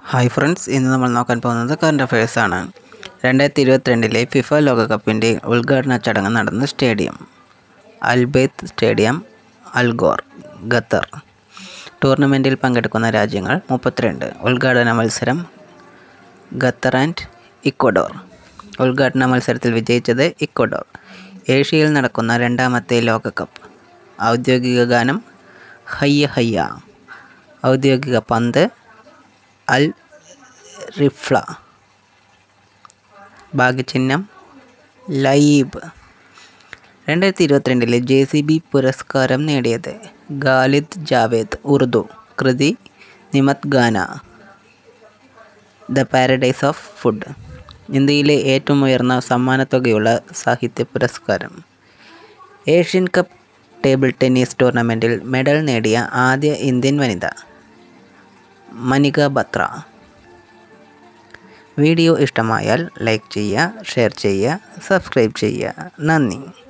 hi friends ഇന്ന് നമ്മൾ നോക്കാൻ പോകുന്നത് കറണ്ട് അഫയേഴ്സ് ആണ് രണ്ടായിരത്തി ഇരുപത്തിരണ്ടിലെ ഫിഫ ലോകകപ്പിൻ്റെ ഉദ്ഘാടന ചടങ്ങ് നടന്ന stadium Al Bayt stadium Al Khor Qatar ടൂർണമെൻറ്റിൽ പങ്കെടുക്കുന്ന രാജ്യങ്ങൾ മുപ്പത്തിരണ്ട് ഉദ്ഘാടന മത്സരം ഖത്തർ ആൻഡ് ഇക്വഡോർ ഉദ്ഘാടന മത്സരത്തിൽ വിജയിച്ചത് ഇക്വഡോർ ഏഷ്യയിൽ നടക്കുന്ന രണ്ടാമത്തെ ലോകകപ്പ് ഔദ്യോഗിക ഗാനം ഹയ്യ ഹയ്യ ഔദ്യോഗിക പന്ത് അൽ റിഫ്ല ഭാഗ്യചിഹ്നം ലയീബ് രണ്ടായിരത്തി ഇരുപത്തിരണ്ടിലെ ജെ സി ബി പുരസ്കാരം നേടിയത് ഖാലിദ് ജാവേദ് ഉറുദു കൃതി നിമത് ഗാന ദ പാരഡൈസ് ഓഫ് ഫുഡ് ഇന്ത്യയിലെ ഏറ്റവും ഉയർന്ന സമ്മാനത്തുകയുള്ള സാഹിത്യ പുരസ്കാരം ഏഷ്യൻ കപ്പ് ടേബിൾ ടെന്നീസ് ടൂർണമെൻറ്റിൽ മെഡൽ നേടിയ ആദ്യ ഇന്ത്യൻ വനിത മനിക ബത്ര വീഡിയോ ഇഷ്ടമായാൽ ലൈക്ക് ചെയ്യുക ഷെയർ ചെയ്യുക സബ്സ്ക്രൈബ് ചെയ്യുക നന്ദി